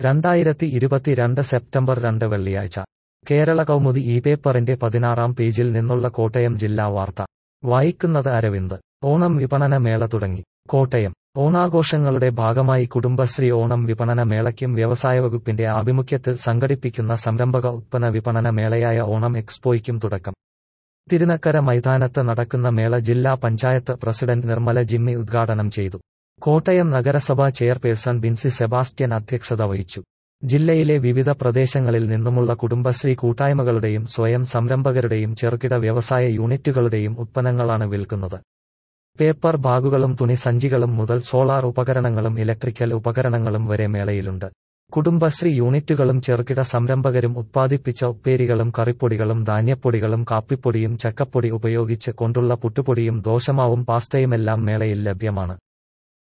രണ്ടായിരത്തി ഇരുപത്തിരണ്ട് സെപ്റ്റംബർ രണ്ട് വെള്ളിയാഴ്ച കേരള കൗമുദി ഈ പേപ്പറിന്റെ പതിനാറാം പേജിൽ നിന്നുള്ള കോട്ടയം ജില്ലാ വാർത്ത വായിക്കുന്നത് അരവിന്ദ് ഓണം വിപണന മേള തുടങ്ങി കോട്ടയം ഓണാഘോഷങ്ങളുടെ ഭാഗമായി കുടുംബശ്രീ ഓണം വിപണന മേളയ്ക്കും വ്യവസായ വകുപ്പിന്റെ ആഭിമുഖ്യത്തിൽ സംഘടിപ്പിക്കുന്ന സംരംഭക ഉത്പന്ന വിപണന മേളയായ ഓണം എക്സ്പോയ്ക്കും തുടക്കം തിരുനക്കര മൈതാനത്ത് നടക്കുന്ന മേള ജില്ലാ പഞ്ചായത്ത് പ്രസിഡന്റ് നിർമ്മല ജിമ്മി ഉദ്ഘാടനം ചെയ്തു കോട്ടയം നഗരസഭാ ചെയർപേഴ്സൺ ബിൻസി സെബാസ്റ്റ്യൻ അധ്യക്ഷത വഹിച്ചു ജില്ലയിലെ വിവിധ പ്രദേശങ്ങളിൽ നിന്നുമുള്ള കുടുംബശ്രീ കൂട്ടായ്മകളുടെയും സ്വയം സംരംഭകരുടെയും ചെറുകിട വ്യവസായ യൂണിറ്റുകളുടെയും ഉത്പന്നങ്ങളാണ് വിൽക്കുന്നത് പേപ്പർ ബാഗുകളും തുണി സഞ്ചികളും മുതൽ സോളാർ ഉപകരണങ്ങളും ഇലക്ട്രിക്കൽ ഉപകരണങ്ങളും വരെ മേളയിലുണ്ട് കുടുംബശ്രീ യൂണിറ്റുകളും ചെറുകിട സംരംഭകരും ഉത്പാദിപ്പിച്ച ഉപ്പേരികളും കറിപ്പൊടികളും ധാന്യപ്പൊടികളും കാപ്പിപ്പൊടിയും ചക്കപ്പൊടി ഉപയോഗിച്ച് കൊണ്ടുള്ള പുട്ടുപൊടിയും ദോശമാവും പാസ്തയുമെല്ലാം മേളയിൽ ലഭ്യമാണ്